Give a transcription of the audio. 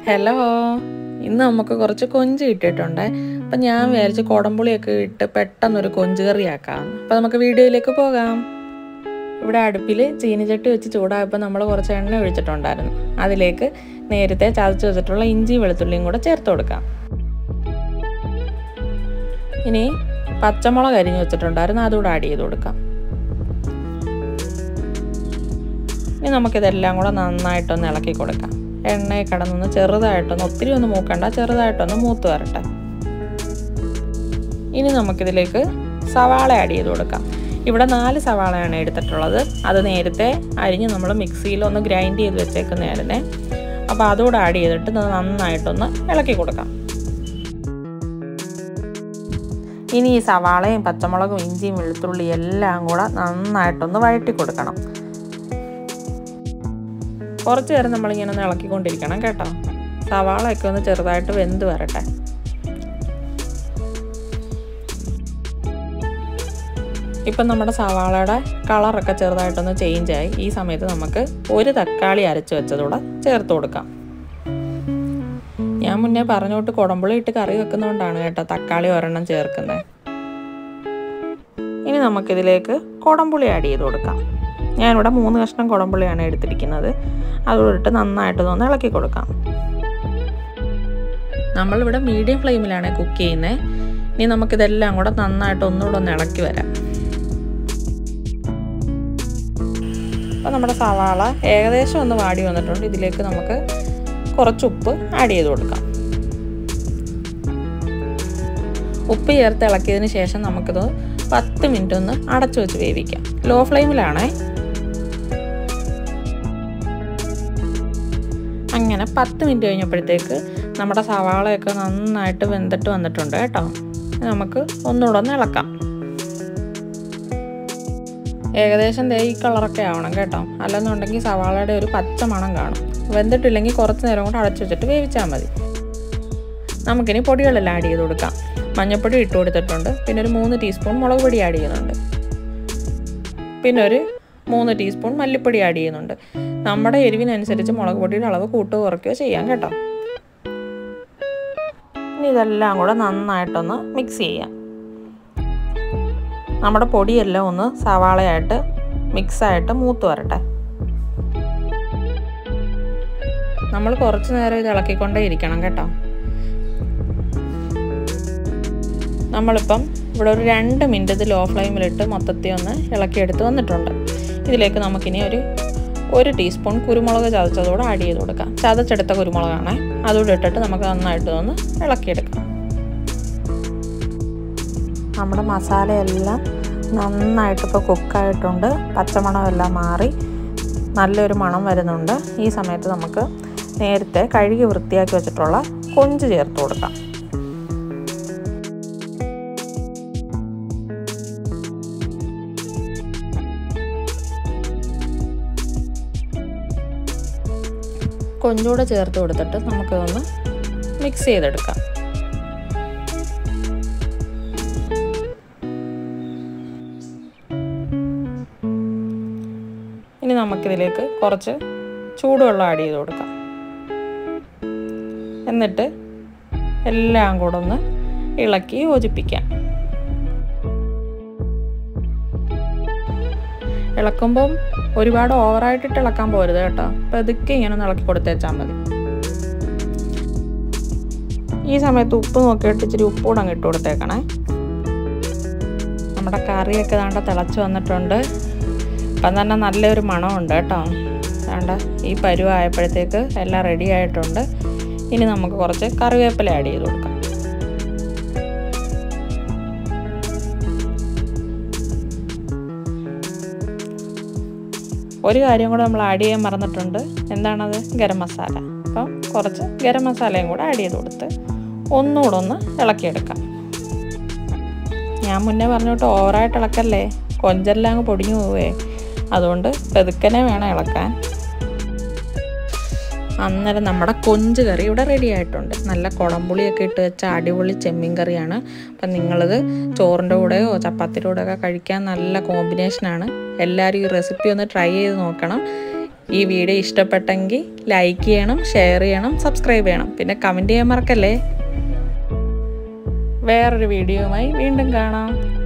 hello ഇന്ന് നമുക്ക് കുറച്ച് കൊഞ്ച് കിട്ടിയിട്ടുണ്ട് അപ്പം ഞാൻ വിചാരിച്ച് കുടംപുളിയൊക്കെ ഇട്ട് പെട്ടെന്നൊരു കൊഞ്ച് കറിയാക്കാം അപ്പം നമുക്ക് വീഡിയോയിലേക്ക് പോകാം ഇവിടെ അടുപ്പിൽ ചീനിച്ചട്ടി വെച്ച് ചൂടായപ്പോൾ നമ്മൾ കുറച്ച് എണ്ണ ഒഴിച്ചിട്ടുണ്ടായിരുന്നു അതിലേക്ക് നേരത്തെ ചതച്ച് വെച്ചിട്ടുള്ള ഇഞ്ചി വെളുത്തുള്ളിയും കൂടെ ചേർത്ത് കൊടുക്കാം ഇനി പച്ചമുളക് അരിഞ്ഞ് വെച്ചിട്ടുണ്ടായിരുന്നു അതുകൂടെ ആഡ് ചെയ്ത് കൊടുക്കാം ഇനി നമുക്കിതെല്ലാം കൂടെ നന്നായിട്ടൊന്ന് ഇളക്കി കൊടുക്കാം എണ്ണയിൽ കിടന്നൊന്ന് ചെറുതായിട്ടൊന്ന് ഒത്തിരി ഒന്ന് മൂക്കണ്ട ചെറുതായിട്ടൊന്ന് മൂത്ത് വരട്ടെ ഇനി നമുക്കിതിലേക്ക് സവാള ആഡ് ചെയ്ത് കൊടുക്കാം ഇവിടെ നാല് സവാളയാണ് എടുത്തിട്ടുള്ളത് അത് നേരത്തെ അരിഞ്ഞ് നമ്മൾ മിക്സിയിൽ ഒന്ന് ഗ്രൈൻഡ് ചെയ്ത് വെച്ചേക്കുന്നതായിരുന്നേ അപ്പോൾ അതുകൂടെ ആഡ് ചെയ്തിട്ട് നന്നായിട്ടൊന്ന് ഇളക്കി കൊടുക്കാം ഇനി ഈ സവാളയും പച്ചമുളകും ഇഞ്ചിയും വെളുത്തുള്ളിയും എല്ലാം കൂടെ നന്നായിട്ടൊന്ന് വഴറ്റി കൊടുക്കണം കുറച്ച് നേരം നമ്മളിങ്ങനെ ഒന്ന് ഇളക്കിക്കൊണ്ടിരിക്കണം കേട്ടോ സവാളയൊക്കെ ഒന്ന് ചെറുതായിട്ട് വെന്ത് വരട്ടെ ഇപ്പം നമ്മുടെ സവാളയുടെ കളറൊക്കെ ചെറുതായിട്ടൊന്ന് ചേഞ്ചായി ഈ സമയത്ത് നമുക്ക് ഒരു തക്കാളി അരച്ച് വെച്ചതൂടെ ചേർത്ത് കൊടുക്കാം ഞാൻ മുന്നേ പറഞ്ഞോട്ട് കുടമ്പുളി ഇട്ട് കറി വെക്കുന്നതുകൊണ്ടാണ് കേട്ടോ തക്കാളി ഒരെണ്ണം ചേർക്കുന്നത് ഇനി നമുക്കിതിലേക്ക് കുടംപുളി ആഡ് ചെയ്ത് കൊടുക്കാം ഞാനിവിടെ മൂന്ന് കഷ്ണം കുടംപുളിയാണ് എടുത്തിരിക്കുന്നത് അതോടിട്ട് നന്നായിട്ട് ഒന്ന് ഇളക്കി കൊടുക്കാം നമ്മളിവിടെ മീഡിയം ഫ്ലെയിമിലാണ് കുക്ക് ചെയ്യുന്നത് ഇനി നമുക്കിതെല്ലാം കൂടെ നന്നായിട്ട് ഒന്നുകൂടെ ഒന്ന് ഇളക്കി വരാം അപ്പോൾ നമ്മുടെ സവാള ഏകദേശം ഒന്ന് വാടി വന്നിട്ടുണ്ട് ഇതിലേക്ക് നമുക്ക് കുറച്ച് ഉപ്പ് ആഡ് ചെയ്ത് കൊടുക്കാം ഉപ്പ് ചേർത്ത് ഇളക്കിയതിന് ശേഷം നമുക്കിത് പത്ത് മിനിറ്റ് ഒന്ന് അടച്ചു വെച്ച് വേവിക്കാം ലോ ഫ്ലെയിമിലാണേ അങ്ങനെ പത്ത് മിനിറ്റ് കഴിഞ്ഞപ്പോഴത്തേക്ക് നമ്മുടെ സവാളയൊക്കെ നന്നായിട്ട് വെന്തിട്ട് വന്നിട്ടുണ്ട് കേട്ടോ നമുക്ക് ഒന്നുകൂടെ ഒന്ന് ഇളക്കാം ഏകദേശം ദേ ഈ കളറൊക്കെ ആവണം കേട്ടോ അല്ലെന്നുണ്ടെങ്കിൽ സവാളയുടെ ഒരു പച്ച മണം കാണും വെന്തിട്ടില്ലെങ്കിൽ കുറച്ച് നേരം കൂടെ അടച്ചു വെച്ചിട്ട് വേവിച്ചാൽ മതി നമുക്കിനി പൊടികളെല്ലാം ആഡ് ചെയ്ത് കൊടുക്കാം മഞ്ഞൾപ്പൊടി ഇട്ട് കൊടുത്തിട്ടുണ്ട് പിന്നെ ഒരു മൂന്ന് ടീസ്പൂൺ മുളക് പൊടി ആഡ് ചെയ്യുന്നുണ്ട് പിന്നെ ഒരു മൂന്ന് ടീസ്പൂൺ മല്ലിപ്പൊടി ആഡ് ചെയ്യുന്നുണ്ട് നമ്മുടെ എരിവിനനുസരിച്ച് മുളക് പൊടിയുടെ അളവ് കൂട്ടുകയോ കുറയ്ക്കുകയോ ചെയ്യാം കേട്ടോ ഇനി ഇതെല്ലാം കൂടെ നന്നായിട്ടൊന്ന് മിക്സ് ചെയ്യാം നമ്മുടെ പൊടിയെല്ലാം ഒന്ന് സവാളയായിട്ട് മിക്സായിട്ട് മൂത്ത് വരട്ടെ നമ്മൾ കുറച്ച് നേരം ഇത് ഇളക്കിക്കൊണ്ടേ ഇരിക്കണം കേട്ടോ നമ്മളിപ്പം ഇവിടെ ഒരു രണ്ട് മിനിറ്റ് ഇത് ലോ ഫ്ലെയിമിലിട്ട് മൊത്തത്തിൽ ഒന്ന് ഇളക്കിയെടുത്ത് വന്നിട്ടുണ്ട് ഇതിലേക്ക് നമുക്കിനി ഒരു ഒരു ടീസ്പൂൺ കുരുമുളക് ചതച്ചതോടെ ആഡ് ചെയ്ത് കൊടുക്കാം ചതച്ചെടുത്ത കുരുമുളകാണ് അതുകൂടെ ഇട്ടിട്ട് നമുക്ക് നന്നായിട്ട് ഒന്ന് ഇളക്കിയെടുക്കാം നമ്മുടെ മസാലയെല്ലാം നന്നായിട്ട് ഇപ്പോൾ കുക്കായിട്ടുണ്ട് പച്ചമണമെല്ലാം മാറി നല്ലൊരു മണം വരുന്നുണ്ട് ഈ സമയത്ത് നമുക്ക് നേരത്തെ കഴുകി വൃത്തിയാക്കി വെച്ചിട്ടുള്ള കൊഞ്ച് ചേർത്ത് കൊടുക്കാം കൊഞ്ചൂടെ ചേർത്ത് കൊടുത്തിട്ട് നമുക്കിതൊന്ന് മിക്സ് ചെയ്തെടുക്കാം ഇനി നമുക്കിതിലേക്ക് കുറച്ച് ചൂടുവെള്ളം ആഡ് ചെയ്ത് കൊടുക്കാം എന്നിട്ട് എല്ലാം കൂടെ ഒന്ന് ഇളക്കി യോജിപ്പിക്കാം ഇളക്കുമ്പം ഒരുപാട് ഓവറായിട്ടിട്ട് ഇളക്കാൻ പോരുത് കേട്ടോ പതുക്കെ ഇങ്ങനെ ഒന്ന് ഇളക്കി കൊടുത്തേച്ചാൽ മതി ഈ സമയത്ത് ഉപ്പ് നോക്കിയിട്ട് ഇച്ചിരി ഉപ്പ് കൂടെ അങ്ങ് ഇട്ട് കൊടുത്തേക്കണേ നമ്മുടെ കറിയൊക്കെ ദാണ്ട തിളച്ച് വന്നിട്ടുണ്ട് ഇപ്പം തന്നെ നല്ലൊരു മണമുണ്ട് കേട്ടോ ദാണ്ട ഈ പരുവായപ്പോഴത്തേക്ക് എല്ലാം റെഡി ആയിട്ടുണ്ട് ഇനി നമുക്ക് കുറച്ച് കറിവേപ്പില ആഡ് ചെയ്ത് കൊടുക്കാം ഒരു കാര്യം കൂടെ നമ്മൾ ആഡ് ചെയ്യാൻ മറന്നിട്ടുണ്ട് എന്താണത് ഗരം മസാല അപ്പം കുറച്ച് ഗരം മസാലയും കൂടെ ആഡ് ചെയ്ത് കൊടുത്ത് ഒന്നുകൂടെ ഒന്ന് ഇളക്കിയെടുക്കാം ഞാൻ മുന്നേ പറഞ്ഞോട്ട് ഓവറായിട്ട് ഇളക്കല്ലേ കൊഞ്ചെല്ലാം അങ്ങ് പൊടിഞ്ഞു പോവേ അതുകൊണ്ട് പെതുക്കനെ വേണം ഇളക്കാൻ അന്നേരം നമ്മുടെ കൊഞ്ച് കറി ഇവിടെ റെഡി ആയിട്ടുണ്ട് നല്ല കുടംപുളിയൊക്കെ ഇട്ട് വെച്ച അടിപൊളി ചെമ്മീൻ കറിയാണ് അപ്പം നിങ്ങളിത് ചോറിൻ്റെ കൂടെയോ ചപ്പാത്തിയുടെ കൂടെയൊക്കെ കഴിക്കാൻ നല്ല കോമ്പിനേഷനാണ് എല്ലാവരും ഈ റെസിപ്പി ഒന്ന് ട്രൈ ചെയ്ത് നോക്കണം ഈ വീഡിയോ ഇഷ്ടപ്പെട്ടെങ്കിൽ ലൈക്ക് ചെയ്യണം ഷെയർ ചെയ്യണം സബ്സ്ക്രൈബ് ചെയ്യണം പിന്നെ കമൻറ്റ് ചെയ്യാൻ മറക്കല്ലേ വേറൊരു വീഡിയോയുമായി വീണ്ടും കാണാം